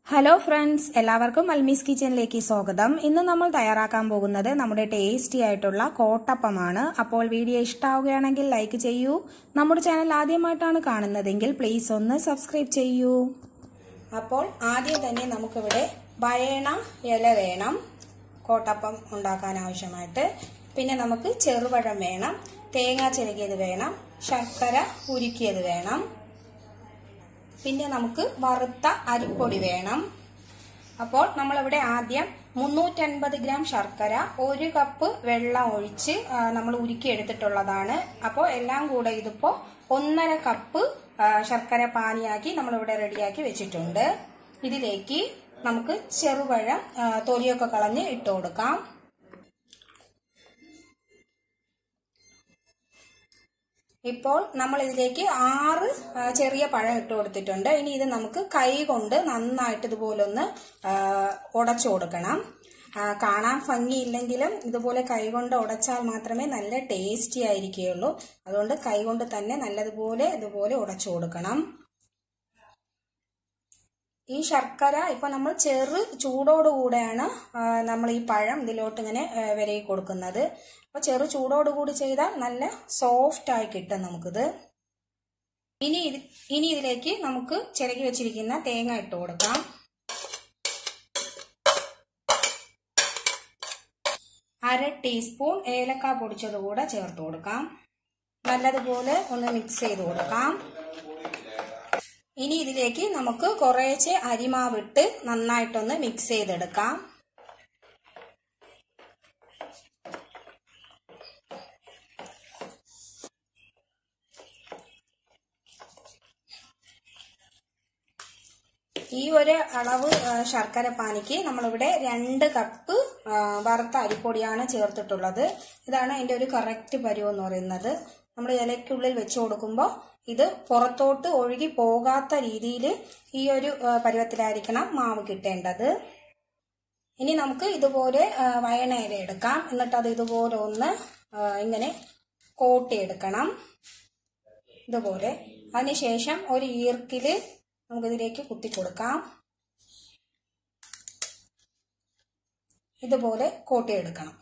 hello friends എല്ലാവർക്കും അൽമീസ് കിച്ചണിലേക്ക് സ്വാഗതം ഇന്ന് നമ്മൾ തയ്യാറാക്കാൻ പോകുന്നത് നമ്മുടെ ടേസ്റ്റി ആയിട്ടുള്ള കോട്ടപ്പമാണ് അപ്പോൾ വീഡിയോ ഇഷ്ടമാവുകയാണെങ്കിൽ ലൈക്ക് ചെയ്യൂ നമ്മുടെ ചാനൽ ആദ്യമായിട്ടാണ് കാണുന്നതെങ്കിൽ പ്ലീസ് ഒന്ന് സബ്സ്ക്രൈബ് ചെയ്യൂ അപ്പോൾ ആദ്യം തന്നെ നമുക്കിവിടെ വയണ ഇല വേണം കോട്ടപ്പം ഉണ്ടാക്കാൻ ആവശ്യമായിട്ട് പിന്നെ നമുക്ക് ചെറുപഴം വേണം തേങ്ങ ചിരകിയത് വേണം ശർക്കര ഉരുക്കിയത് വേണം പിന്നെ നമുക്ക് വറുത്ത അരിപ്പൊടി വേണം അപ്പോൾ നമ്മളിവിടെ ആദ്യം മുന്നൂറ്റൻപത് ഗ്രാം ശർക്കര ഒരു കപ്പ് വെള്ളം ഒഴിച്ച് ആ, നമ്മൾ ഉരുക്കി എടുത്തിട്ടുള്ളതാണ് അപ്പോൾ എല്ലാം കൂടെ ഇതിപ്പോ ഒന്നര കപ്പ് ആ, ശർക്കര പാനിയാക്കി നമ്മളിവിടെ റെഡിയാക്കി വെച്ചിട്ടുണ്ട് ഇതിലേക്ക് നമുക്ക് ചെറുപഴം ആ, തൊലിയൊക്കെ കളഞ്ഞ് ഇട്ട് കൊടുക്കാം ഇപ്പോൾ നമ്മൾ ഇതിലേക്ക് ആറ് ആ, ചെറിയ പഴം ഇട്ട് കൊടുത്തിട്ടുണ്ട് ഇനി ഇത് നമുക്ക് കൈ കൊണ്ട് നന്നായിട്ട് ഇതുപോലൊന്ന് ആ, ഉടച്ചു കൊടുക്കണം ആ, കാണാൻ ഭംഗിയില്ലെങ്കിലും ഇതുപോലെ കൈ കൊണ്ട് ഉടച്ചാൽ മാത്രമേ നല്ല ടേസ്റ്റി ആയിരിക്കുകയുള്ളൂ അതുകൊണ്ട് കൈ കൊണ്ട് തന്നെ നല്ലതുപോലെ ഇതുപോലെ ഉടച്ചു കൊടുക്കണം ഈ ശർക്കര ഇപ്പൊ നമ്മൾ ചെറു ചൂടോടുകൂടെയാണ് ആ, നമ്മൾ ഈ പഴം ഇതിലോട്ട് ഇങ്ങനെ ആ, വിരകി കൊടുക്കുന്നത് അപ്പൊ ചെറു ചൂടോടുകൂടി ചെയ്താൽ നല്ല സോഫ്റ്റ് ആയി കിട്ടും നമുക്കിത് ഇനി ഇത് ഇനി ഇതിലേക്ക് നമുക്ക് ചിരകി വെച്ചിരിക്കുന്ന തേങ്ങ ഇട്ട് കൊടുക്കാം അര ടീസ്പൂൺ ഏലക്ക പൊടിച്ചത് കൂടെ ചേർത്ത് കൊടുക്കാം നല്ലതുപോലെ ഒന്ന് മിക്സ് ചെയ്ത് കൊടുക്കാം ഇനി ഇതിലേക്ക് നമുക്ക് കുറേശ്ശെ അരിമാവിട്ട് നന്നായിട്ടൊന്ന് മിക്സ് ചെയ്തെടുക്കാം ഈ ഒരു അളവ് ആ, ശർക്കര പാനിക്ക് നമ്മളിവിടെ രണ്ട് കപ്പ് ആ, വറുത്ത അരിപ്പൊടിയാണ് ചേർത്തിട്ടുള്ളത് ഇതാണ് അതിന്റെ ഒരു കറക്റ്റ് പരുവം എന്ന് പറയുന്നത് നമ്മൾ ഇലയ്ക്കുള്ളിൽ വെച്ച് കൊടുക്കുമ്പോൾ ഇത് പുറത്തോട്ട് ഒഴുകി പോകാത്ത രീതിയിൽ ഈ ഒരു ആ, പരുവത്തിലായിരിക്കണം മാവ് കിട്ടേണ്ടത് ഇനി നമുക്ക് ഇതുപോലെ ആ, വയണയില എടുക്കാം എന്നിട്ട് അത് ഇതുപോലെ ഒന്ന് ആ, ഇങ്ങനെ കോട്ടിയെടുക്കണം ഇതുപോലെ അതിനുശേഷം ഒരു ഈർക്കില് നമുക്കിതിലേക്ക് കുത്തി കൊടുക്കാം ഇതുപോലെ കോട്ടിയെടുക്കണം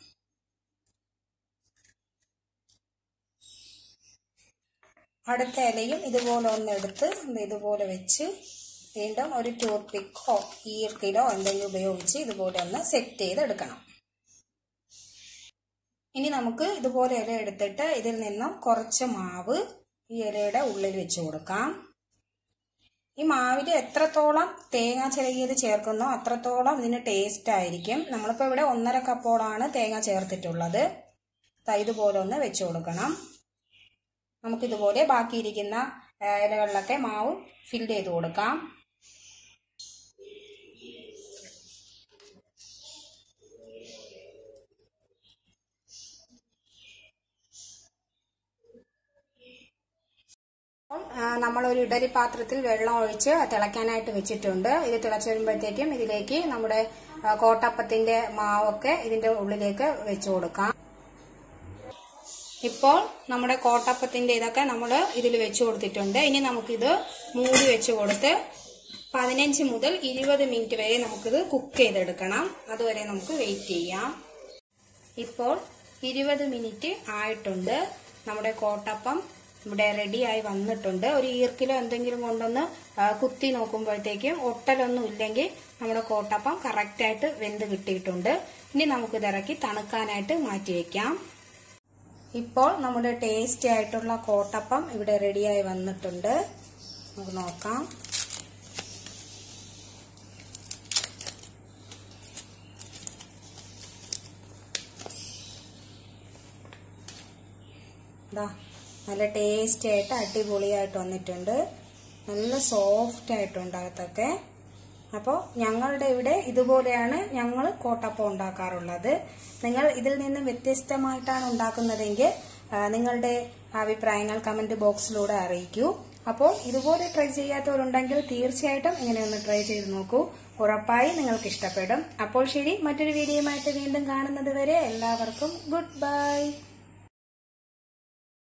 അടുത്ത ഇലയും ഇതുപോലെ ഒന്ന് എടുത്ത് ഇതുപോലെ വെച്ച് വീണ്ടും ഒരു ടൂത്ത് പിക്കോ ഈർക്കിലോ എന്തെങ്കിലും ഉപയോഗിച്ച് ഇതുപോലെ ഒന്ന് സെറ്റ് ചെയ്തെടുക്കണം ഇനി നമുക്ക് ഇതുപോലെ ഇല എടുത്തിട്ട് ഇതിൽ നിന്നും കുറച്ച് മാവ് ഈ ഇലയുടെ ഉള്ളിൽ വെച്ച് കൊടുക്കാം ഈ മാവിൽ എത്രത്തോളം തേങ്ങ ചിരകിയത് ചേർക്കുന്നോ അത്രത്തോളം ഇതിന് ടേസ്റ്റ് ആയിരിക്കും നമ്മളിപ്പോൾ ഇവിടെ ഒന്നര കപ്പോളാണ് തേങ്ങ ചേർത്തിട്ടുള്ളത് ദാ ഇതുപോലെ ഒന്ന് വെച്ച് കൊടുക്കണം നമുക്കിതുപോലെ ബാക്കിയിരിക്കുന്ന ആ, ഇലകളിലൊക്കെ മാവ് ഫില്ല് ചെയ്ത് കൊടുക്കാം നമ്മളൊരു ഇഡലി പാത്രത്തിൽ വെള്ളം ഒഴിച്ച് തിളയ്ക്കാനായിട്ട് വെച്ചിട്ടുണ്ട് ഇത് തിളച്ച് വരുമ്പോഴത്തേക്കും ഇതിലേക്ക് നമ്മുടെ ആ, കോട്ടപ്പത്തിന്റെ മാവൊക്കെ ഇതിന്റെ ഉള്ളിലേക്ക് വെച്ചു കൊടുക്കാം ഇപ്പോൾ നമ്മുടെ കോട്ടപ്പത്തിന്റെ ഇതൊക്കെ നമ്മൾ ഇതിൽ വെച്ചു കൊടുത്തിട്ടുണ്ട് ഇനി നമുക്കിത് മൂടി വെച്ച് കൊടുത്ത് പതിനഞ്ച് മുതൽ ഇരുപത് മിനിറ്റ് വരെ നമുക്കിത് കുക്ക് ചെയ്തെടുക്കണം അതുവരെ നമുക്ക് വെയിറ്റ് ചെയ്യാം ഇപ്പോൾ ഇരുപത് മിനിറ്റ് ആയിട്ടുണ്ട് നമ്മുടെ കോട്ടപ്പം ഇവിടെ റെഡിയായി വന്നിട്ടുണ്ട് ഒരു ഈർക്കിലോ എന്തെങ്കിലും കൊണ്ടൊന്ന് ആ, കുത്തി നോക്കുമ്പോഴത്തേക്കും ഒട്ടലൊന്നും ഇല്ലെങ്കിൽ നമ്മുടെ കോട്ടപ്പം കറക്റ്റായിട്ട് വെന്ത് കിട്ടിയിട്ടുണ്ട് ഇനി നമുക്കിത് ഇറക്കി തണുക്കാനായിട്ട് മാറ്റി വയ്ക്കാം ഇപ്പോൾ നമ്മുടെ ടേസ്റ്റി ആയിട്ടുള്ള കോട്ടപ്പം ഇവിടെ റെഡിയായി വന്നിട്ടുണ്ട് നമുക്ക് നോക്കാം ദാ നല്ല ടേസ്റ്റി ആയിട്ട് അടിപൊളിയായിട്ട് വന്നിട്ടുണ്ട് നല്ല സോഫ്റ്റ് ആയിട്ടുണ്ട് അകത്തൊക്കെ അപ്പോൾ ഞങ്ങളുടെ ഇവിടെ ഇതുപോലെയാണ് ഞങ്ങൾ കോട്ടപ്പം ഉണ്ടാക്കാറുള്ളത് നിങ്ങൾ ഇതിൽ നിന്ന് വ്യത്യസ്തമായിട്ടാണ് ഉണ്ടാക്കുന്നതെങ്കിൽ ആ, നിങ്ങളുടെ അഭിപ്രായങ്ങൾ കമന്റ് ബോക്സിലൂടെ അറിയിക്കൂ അപ്പോൾ ഇതുപോലെ ട്രൈ ചെയ്യാത്തവരുണ്ടെങ്കിൽ തീർച്ചയായിട്ടും ഇങ്ങനെ ഒന്ന് ട്രൈ ചെയ്ത് നോക്കൂ ഉറപ്പായി നിങ്ങൾക്ക് ഇഷ്ടപ്പെടും അപ്പോൾ ശരി മറ്റൊരു വീഡിയോയുമായിട്ട് വീണ്ടും കാണുന്നത് വരെ എല്ലാവർക്കും ഗുഡ് ബൈ